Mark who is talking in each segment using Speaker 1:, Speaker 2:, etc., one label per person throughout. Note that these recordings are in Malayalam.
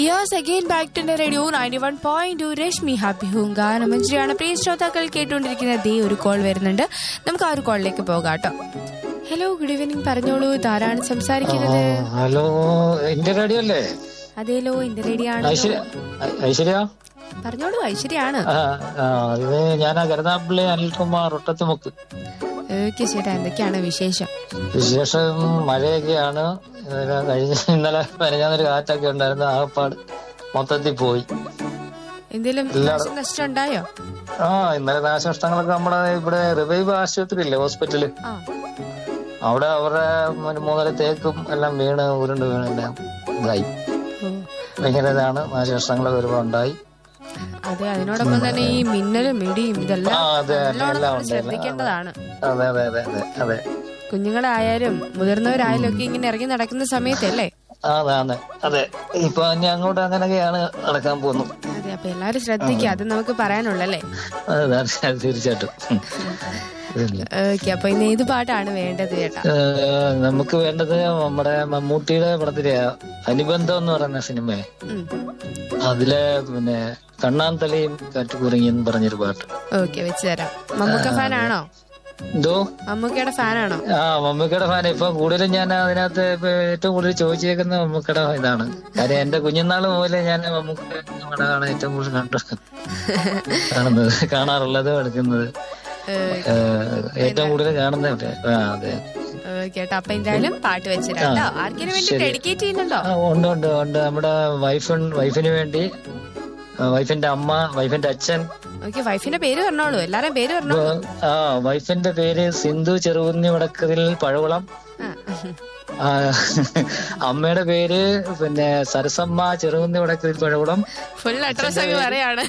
Speaker 1: Yes again back to radio ninety one point two Rashmi happy ഹൂങ്ക നമസ്കാരമാണ് പ്രിയ ശ്രോതാക്കൾ കേട്ടുകൊണ്ടിരിക്കുന്ന ദേ ഒരു കോൾ വരുന്നുണ്ട് നമുക്ക് ആ ഒരു കോളിലേക്ക് പോകാം കേട്ടോ ഹലോ ഗുഡ് ഈവനിങ് പറഞ്ഞോളൂ ഇതാരാണ് സംസാരിക്കുന്നത്
Speaker 2: ഹലോ എന്റെ റേഡിയോ അല്ലേ
Speaker 1: അതേലോ എന്റെ റേഡിയാണ്
Speaker 2: ഐശ്വര്യ ഐ- ഐശ്വര്യ
Speaker 1: പറഞ്ഞോളൂ ഐശ്വര്യാണ്
Speaker 2: ആ, ആ, ഇത് ഞാനാ കരുനാപ്പിള്ളി അനിൽകുമാർ ഒട്ടത്തുമുക്ക്
Speaker 1: ഓക്കെ ചേട്ടാ എന്തൊക്കെയാണ് വിശേഷം
Speaker 2: വിശേഷം മഴയൊക്കെയാണ് ഇന്നലെ കഴിഞ്ഞ ഇന്നലെ പനഞ്ഞാന്നൊരു കാറ്റൊക്കെ ഉണ്ടായിരുന്നു ആകപ്പാട് മൊത്തത്തിൽ പോയി
Speaker 1: എന്തെങ്കിലും
Speaker 2: ഇല്ലാതെ.
Speaker 1: നഷ്ടം ഉണ്ടായോ
Speaker 2: ആ ഇന്നലെ നാശനഷ്ടങ്ങളൊക്കെ നമ്മുടെ ഇവിടെ റിവൈവ് ആശുപത്രി ഇല്ലേ ഹോസ്പിറ്റല്
Speaker 1: ആ
Speaker 2: അവിടെ അവരുടെ ഒരു മൂന്നര തേക്കും എല്ലാം വീണ് ഉരുണ്ട് വീണ് എല്ലാം ഇതായി
Speaker 1: ഓ
Speaker 2: ഭയങ്കര ഇതാണ് നാശനഷ്ടങ്ങളൊക്കെ ഒരുപാട് ഉണ്ടായി
Speaker 1: അതെ അതിനോടൊപ്പം തന്നെ ഈ മിന്നലും ഇടിയും ഇതെല്ലാം
Speaker 2: ആ അതെ
Speaker 1: നല്ലോണം
Speaker 2: എല്ലാം
Speaker 1: നമ്മൾ
Speaker 2: ഉണ്ട്
Speaker 1: ശ്രദ്ധിക്കേണ്ടതാണ്
Speaker 2: അതെ അതെ അതെ അതെ അതെ
Speaker 1: കുഞ്ഞുങ്ങളായാലും മുതിർന്നവരായാലും ഒക്കെ ഇങ്ങനെ ഇറങ്ങി നടക്കുന്ന സമയത്തല്ലേ
Speaker 2: അതാണ് അതെ ഇപ്പൊ ഇനി അങ്ങോട്ട് അങ്ങനെയൊക്കെയാണ് നടക്കാൻ പോകുന്നത്
Speaker 1: അതെ അപ്പൊ എല്ലാരും ശ്രദ്ധിക്കുക അത് നമുക്ക് പറയാനുള്ളല്ലേ
Speaker 2: അതെ അതെ, തീർച്ചയായിട്ടും ഉം. ഇല്ല.
Speaker 1: ഓക്കെ അപ്പൊ ഇന്ന് ഏത് പാട്ടാണ് വേണ്ടത് ചേട്ടാ
Speaker 2: ഏഹ്, നമുക്ക് വേണ്ടത് നമ്മുടെ മമ്മൂട്ടിയുടെ പടത്തിലെ അനുബന്ധം എന്ന് പറയുന്ന സിനിമ
Speaker 1: ഉം.
Speaker 2: അതിലെ പിന്നെ കണ്ണാൻ തലയും കാറ്റുകുറിങ്ങി എന്ന് പറഞ്ഞൊരു പാട്ട്
Speaker 1: ഓക്കെ വെച്ച് തരാം മമ്മൂക്ക ഫാൻ ആണോ
Speaker 2: എന്തോ
Speaker 1: മമ്മൂക്കയുടെ ഫാൻ ആണോ
Speaker 2: ആ മമ്മൂക്കയുടെ ഫാൻ ഇപ്പൊ കൂടുതലും ഞാൻ അതിനകത്ത് ഇപ്പൊ ഏറ്റവും കൂടുതൽ ചോദിച്ചേക്കുന്ന മമ്മൂക്കയുടെ ഇതാണ് കാര്യം എന്റെ കുഞ്ഞുനാള് മുതലേ ഞാൻ മമ്മൂക്ക പടമാണ് ഏറ്റവും കൂടുതൽ കണ്ടു കാണുന്നത് കാണാറുള്ളത് എടുക്കുന്നത് ഏഹ്, ഏറ്റവും കൂടുതൽ കാണുന്നത് ആ അതെ
Speaker 1: ഓക്കെ ചേട്ടാ അപ്പൊ എന്തായാലും പാട്ട് വെച്ച് തരാം കേട്ടോ ആർക്കെങ്കിലും വേണ്ടി
Speaker 2: ശരി.
Speaker 1: ഡെഡിക്കേറ്റ് ചെയ്യുന്നുണ്ടോ
Speaker 2: ആ, ഉണ്ട് ഉണ്ട് ഉണ്ട് നമ്മുടെ വൈഫ് വൈഫിന് വേണ്ടി ആ, വൈഫിന്റെ അമ്മ വൈഫിന്റെ അച്ഛൻ
Speaker 1: ഓക്കെ വൈഫിന്റെ പേര് പറഞ്ഞോളൂ എല്ലാരും പേര് പറഞ്ഞോളൂ
Speaker 2: ആ വൈഫിന്റെ പേര് സിന്ധു ചെറുകുന്നി വടക്കതിൽ പഴകുളം
Speaker 1: ആ.
Speaker 2: ആ, അമ്മയുടെ പേര് പിന്നെ സരസമ്മ ചെറുകുന്നി വടക്കതിൽ പഴകുളം
Speaker 1: ഫുൾ അഡ്രസ് അങ്ങ് പറയാണ്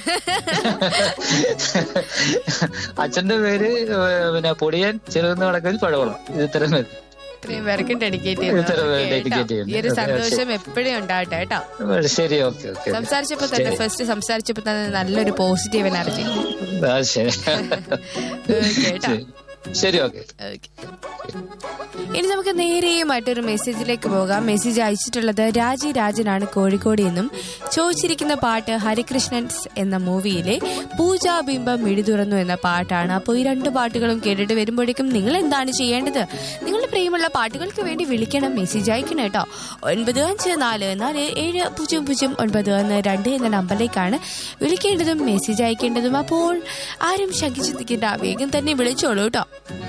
Speaker 2: അച്ഛന്റെ പേര് ഏ, പിന്നെ പൊടിയൻ ചെറുകുന്നി വടക്കതിൽ പഴകുളം ഇത് ഇത്തരം പേര്.
Speaker 1: ഇത്രയും പേർക്കും ഡെഡിക്കേറ്റ്
Speaker 2: ഇത്ര പേര്
Speaker 1: ചെയ്യുന്നു
Speaker 2: dedicate ചെയ്യുന്നു.
Speaker 1: ഈ ഒരു
Speaker 2: അതെ,
Speaker 1: സന്തോഷം എപ്പോഴും ഉണ്ടാവട്ടെ കേട്ടോ
Speaker 2: ശരി ഓക്കെ ഓക്കെ
Speaker 1: സംസാരിച്ചപ്പോ തന്നെ ഫസ്റ്റ് സംസാരിച്ചപ്പോ തന്നെ നല്ലൊരു പോസിറ്റീവ് എനർജി
Speaker 2: ആ ശരി
Speaker 1: കേട്ടോ
Speaker 2: ശരി. ശരി ഓക്കെ
Speaker 1: ഓക്കെ ഇനി നമുക്ക് നേരെ മറ്റൊരു മെസ്സേജിലേക്ക് പോകാം മെസ്സേജ് അയച്ചിട്ടുള്ളത് രാജി രാജനാണ് കോഴിക്കോട് എന്നും ചോദിച്ചിരിക്കുന്ന പാട്ട് ഹരികൃഷ്ണൻസ് എന്ന മൂവിയിലെ പൂജാബിംബം മിഴി തുറന്നു എന്ന പാട്ടാണ് അപ്പോൾ ഈ രണ്ട് പാട്ടുകളും കേട്ടിട്ട് വരുമ്പോഴേക്കും നിങ്ങൾ എന്താണ് ചെയ്യേണ്ടത് നിങ്ങളുടെ പ്രിയമുള്ള പാട്ടുകൾക്ക് വേണ്ടി വിളിക്കണം മെസ്സേജ് അയക്കണം കേട്ടോ ഒൻപത് അഞ്ച് നാല് നാല് ഏഴ് പൂജ്യം പൂജ്യം ഒൻപത് ഒന്ന് രണ്ട് എന്ന നമ്പറിലേക്കാണ് വിളിക്കേണ്ടതും മെസ്സേജ് അയക്കേണ്ടതും അപ്പോൾ ആരും ശങ്കിച്ചു നിൽക്കേണ്ട വേഗം തന്നെ വിളിച്ചോളൂ കേട്ടോ